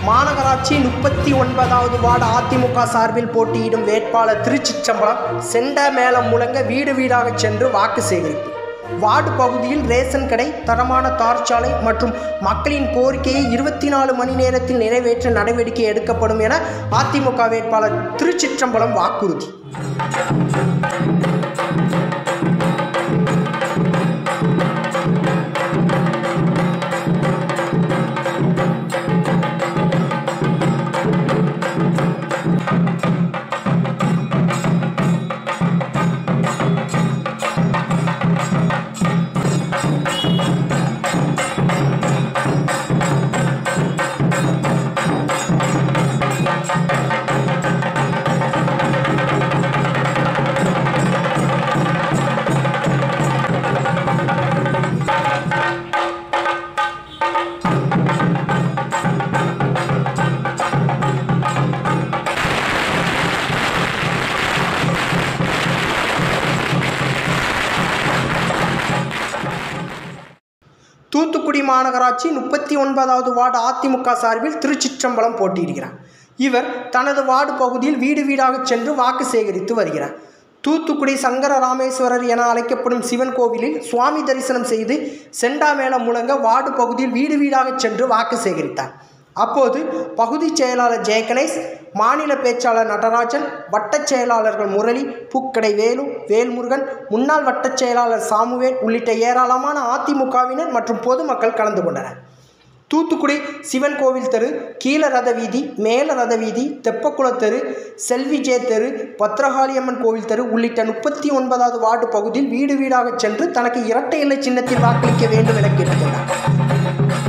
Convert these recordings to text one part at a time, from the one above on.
மாநகராட்சி முப்பத்தி ஒன்பதாவது வார்டு அதிமுக சார்பில் போட்டியிடும் வேட்பாளர் திருச்சிற்றம்பலம் செண்ட மேளம் முழங்க வீடு வீடாக சென்று வாக்கு சேகரிப்பு வார்டு பகுதியில் ரேஷன் கடை தரமான தார்ச்சாலை மற்றும் மக்களின் கோரிக்கையை இருபத்தி நாலு மணி நேரத்தில் நிறைவேற்ற நடவடிக்கை எடுக்கப்படும் என அதிமுக வேட்பாளர் திருச்சிற்றம்பலம் வாக்குறுதி தூத்துக்குடி மாநகராட்சி முப்பத்தி ஒன்பதாவது வார்டு அதிமுக சார்பில் திருச்சிற்றம்பலம் போட்டியிடுகிறார் இவர் தனது வார்டு பகுதியில் வீடு வீடாக சென்று வாக்கு சேகரித்து வருகிறார் தூத்துக்குடி சங்கர ராமேஸ்வரர் என அழைக்கப்படும் சிவன் கோவிலில் சுவாமி தரிசனம் செய்து செண்டா மேளம் முழங்க வார்டு பகுதியில் வீடு வீடாக சென்று வாக்கு சேகரித்தார் அப்போது பகுதி செயலாளர் ஜெயகணேஷ் மாநில பேச்சாளர் நடராஜன் வட்டச் செயலாளர்கள் முரளி பூக்கடை வேலு வேல்முருகன் முன்னாள் வட்டச் செயலாளர் சாமுவேல் உள்ளிட்ட ஏராளமான அதிமுகவினர் மற்றும் பொதுமக்கள் கலந்து கொண்டனர் தூத்துக்குடி சிவன் கோவில் தெரு கீழ ரத வீதி மேல ரத வீதி தெப்பக்குளத் தெரு செல்வி ஜே தெரு பத்ரகாளியம்மன் கோவில் தெரு உள்ளிட்ட முப்பத்தி ஒன்பதாவது வார்டு பகுதியில் வீடு வீடாக சென்று தனக்கு இரட்டை இலை சின்னத்தில் வாக்களிக்க வேண்டும் என கேட்டுக்கொண்டார்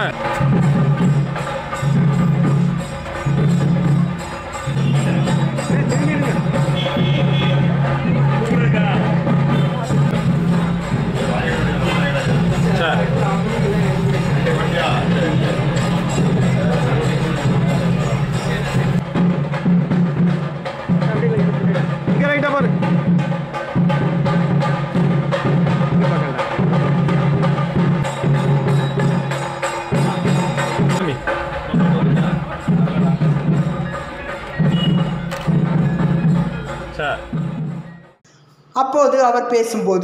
இங்க ரைட்டா பாரு சாமி. சார் அப்போது அவர் பேசும்போது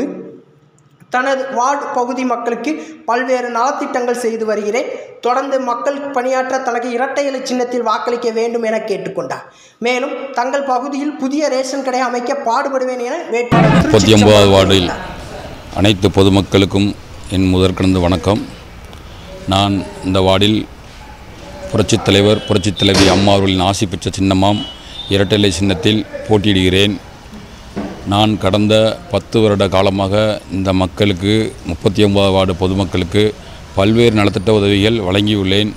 தனது வார்டு பகுதி மக்களுக்கு பல்வேறு நலத்திட்டங்கள் செய்து வருகிறேன் தொடர்ந்து மக்கள் பணியாற்ற தனக்கு இரட்டை இலை சின்னத்தில் வாக்களிக்க வேண்டும் என கேட்டுக்கொண்டார் மேலும் தங்கள் பகுதியில் புதிய ரேஷன் கடை அமைக்க பாடுபடுவேன் என வேட்பாளர் முப்பத்தி ஒன்பதாவது வார்டில் அனைத்து பொதுமக்களுக்கும் என் முதற்கணந்த வணக்கம் நான் இந்த வார்டில் புரட்சித் தலைவர் புரட்சித் தலைவி அம்மா அவர்களின் ஆசி பெற்ற சின்னமாம் இரட்டை சின்னத்தில் போட்டியிடுகிறேன் நான் கடந்த பத்து வருட காலமாக இந்த மக்களுக்கு முப்பத்தி ஒன்பது வார்டு பொதுமக்களுக்கு பல்வேறு நலத்திட்ட உதவிகள் வழங்கியுள்ளேன்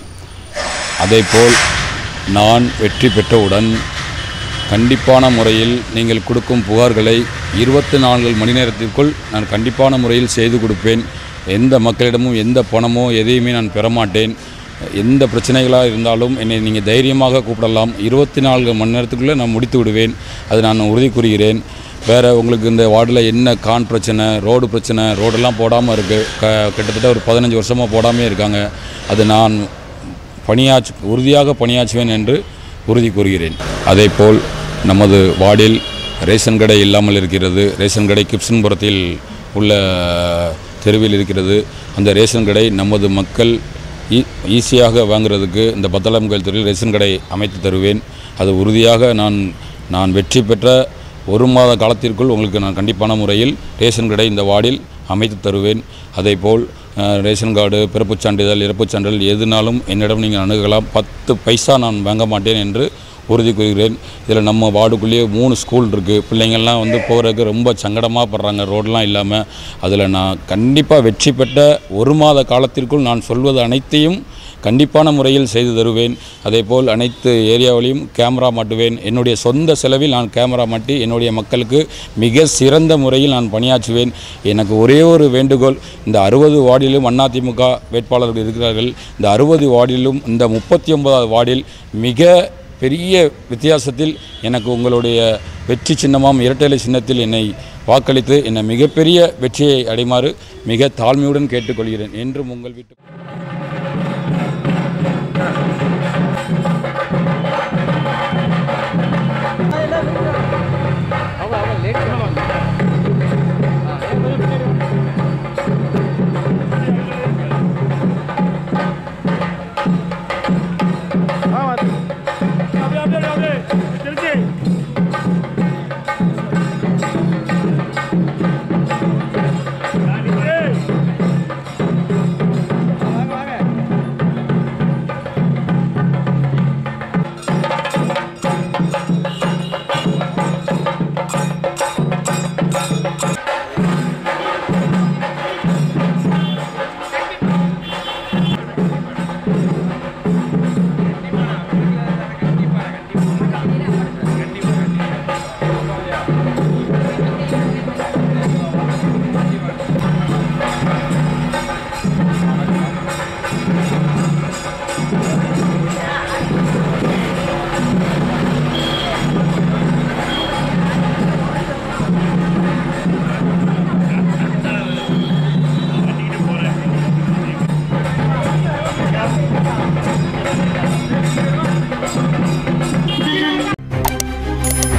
அதேபோல் நான் வெற்றி பெற்றவுடன் கண்டிப்பான முறையில் நீங்கள் கொடுக்கும் புகார்களை இருபத்தி நான்கு மணி நேரத்திற்குள் நான் கண்டிப்பான முறையில் செய்து கொடுப்பேன் எந்த மக்களிடமும் எந்த பணமோ எதையுமே நான் பெறமாட்டேன் எந்த பிரச்சனைகளாக இருந்தாலும் என்னை நீங்கள் தைரியமாக கூப்பிடலாம் இருபத்தி நான்கு மணி நேரத்துக்குள்ளே நான் முடித்து விடுவேன் அது நான் உறுதி கூறுகிறேன் வேறு உங்களுக்கு இந்த வார்டில் என்ன கான் பிரச்சனை ரோடு பிரச்சனை ரோடெல்லாம் போடாமல் இருக்குது க கிட்டத்தட்ட ஒரு பதினஞ்சு வருஷமாக போடாமே இருக்காங்க அது நான் பணியாற்று உறுதியாக பணியாற்றுவேன் என்று உறுதி கூறுகிறேன் அதேபோல் நமது வார்டில் ரேஷன் கடை இல்லாமல் இருக்கிறது ரேஷன் கடை கிப்சன்புரத்தில் உள்ள தெருவில் இருக்கிறது அந்த ரேஷன் கடை நமது மக்கள் ஈ ஈஸியாக வாங்குறதுக்கு இந்த பத்தளம் கோயில் தெருவில் ரேஷன் கடை அமைத்து தருவேன் அது உறுதியாக நான் நான் வெற்றி பெற்ற ஒரு மாத காலத்திற்குள் உங்களுக்கு நான் கண்டிப்பான முறையில் ரேஷன் கடை இந்த வார்டில் அமைத்து தருவேன் அதேபோல் அஹ், ரேஷன் கார்டு பிறப்புச் சான்றிதழ் இறப்புச் சான்றிதழ் எதுனாலும் என்னிடம் நீங்கள் அணுகலாம் பத்து பைசா நான் வாங்க மாட்டேன் என்று உறுதி கூறுகிறேன் இதில் நம்ம வார்டுக்குள்ளேயே மூணு ஸ்கூல் இருக்குது பிள்ளைங்கள்லாம் வந்து போகிறதுக்கு ரொம்ப சங்கடமாக படுறாங்க ரோடெலாம் இல்லாமல் அதில் நான் கண்டிப்பாக வெற்றி பெற்ற ஒரு மாத காலத்திற்குள் நான் சொல்வது அனைத்தையும் கண்டிப்பான முறையில் செய்து தருவேன் அதேபோல் அனைத்து ஏரியாவிலையும் கேமரா மாட்டுவேன் என்னுடைய சொந்த செலவில் நான் கேமரா மாட்டி என்னுடைய மக்களுக்கு மிக சிறந்த முறையில் நான் பணியாற்றுவேன் எனக்கு ஒரே ஒரு வேண்டுகோள் இந்த அறுபது வார்டிலும் அதிமுக வேட்பாளர்கள் இருக்கிறார்கள் இந்த அறுபது வார்டிலும் இந்த முப்பத்தி ஒன்பதாவது வார்டில் மிக பெரிய வித்தியாசத்தில் எனக்கு உங்களுடைய வெற்றி சின்னமாம் இரட்டை சின்னத்தில் என்னை வாக்களித்து என்னை மிகப்பெரிய வெற்றியை அடைமாறு மிக தாழ்மையுடன் கேட்டுக்கொள்கிறேன் என்றும் உங்கள் வீட்டு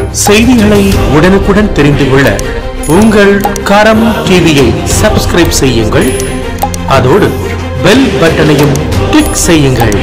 செய்திகளை உடனுக்குடன் தெரிந்து கொள்ள உங்கள் கரம் டிவியை சப்ஸ்கிரைப் செய்யுங்கள் அதோடு பெல் பட்டனையும் கிளிக் செய்யுங்கள்